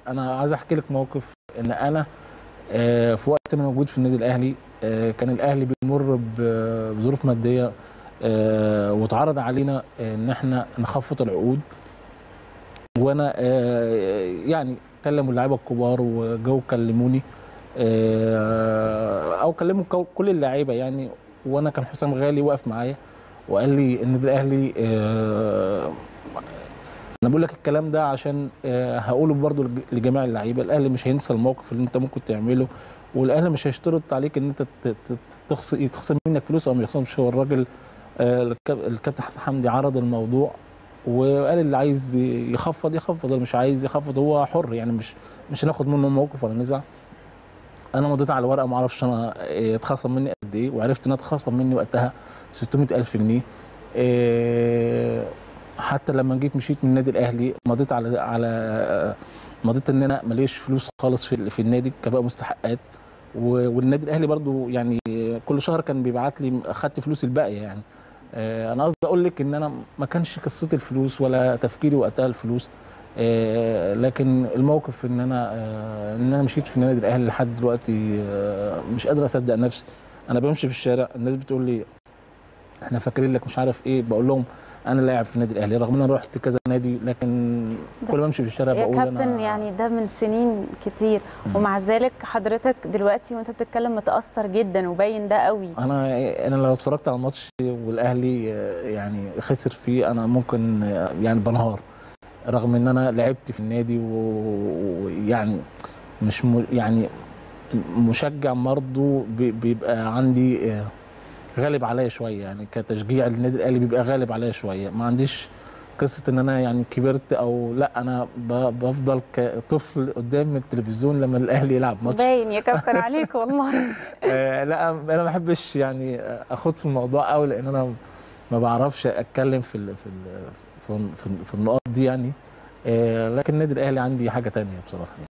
انا عايز احكي لك موقف ان انا آه، في وقت ما أنا موجود في النادي الاهلي آه، كان الاهلي بيمر ب- بظروف ماديه آه، واتعرض علينا ان احنا نخفض العقود وانا آه، يعني كلموا اللعيبه الكبار وجو كلموني آه، او كلموا كو- كل اللعيبه يعني وانا كان حسام غالي واقف معايا وقال لي النادي الاهلي آه، انا بقول لك الكلام ده عشان آه، هقوله برضو لج- لجميع اللعيبه الاهلي مش هينسى الموقف اللي انت ممكن تعمله والاهلي مش هيشترط عليك ان انت ت- ت- تخص- يتخصم منك فلوس او ما يخصمش هو الراجل آه، الكاب- الكابتن حسن حمدي عرض الموضوع وقال اللي عايز يخفض يخفض اللي مش عايز يخفض هو حر يعني مش مش هناخد منه موقف ولا نزع انا مضيت على ورقه ما اعرفش انا إيه اتخصم مني قد ايه وعرفت ان اتخصم مني وقتها 600000 جنيه إيه حتى لما جيت مشيت من النادي الاهلي مضيت على على مضيت ان انا ماليش فلوس خالص في في النادي كباقي مستحقات و- والنادي الاهلي برضو يعني كل شهر كان بيبعت لي اخدت فلوس الباقيه يعني آه، انا قصدي اقول لك ان انا ما كانش قصتي الفلوس ولا تفكيري وقتها الفلوس آه، لكن الموقف ان انا آه، ان انا مشيت في النادي الاهلي لحد دلوقتي آه، مش قادر اصدق نفسي انا بمشي في الشارع الناس بتقول لي احنا فاكرين لك مش عارف ايه بقول لهم انا لاعب في النادي الاهلي رغم ان انا رحت كذا نادي لكن كل ما امشي في الشارع يا بقول كابتن انا يعني ده من سنين كتير ومع ذلك حضرتك دلوقتي وانت بتتكلم متاثر جدا وباين ده قوي انا انا لو اتفرجت على الماتش والاهلي آه، يعني خسر فيه انا ممكن آه، يعني بنهار رغم ان انا لعبت في النادي و- ويعني مش م... يعني مشجع برضه بي- بيبقى عندي آه، غالب عليا شويه يعني كتشجيع للنادي الاهلي بيبقى غالب عليا شويه ما عنديش قصه ان انا يعني كبرت او لا انا ب- بفضل كطفل قدام التلفزيون لما الاهلي يلعب ماتش باين يا كابتن عليك والله آه، لا انا ما بحبش يعني اخد في الموضوع قوي لان انا ما بعرفش اتكلم في ال في ال في, في, في النقاط دي يعني آه، لكن النادي الاهلي عندي حاجه تانية بصراحه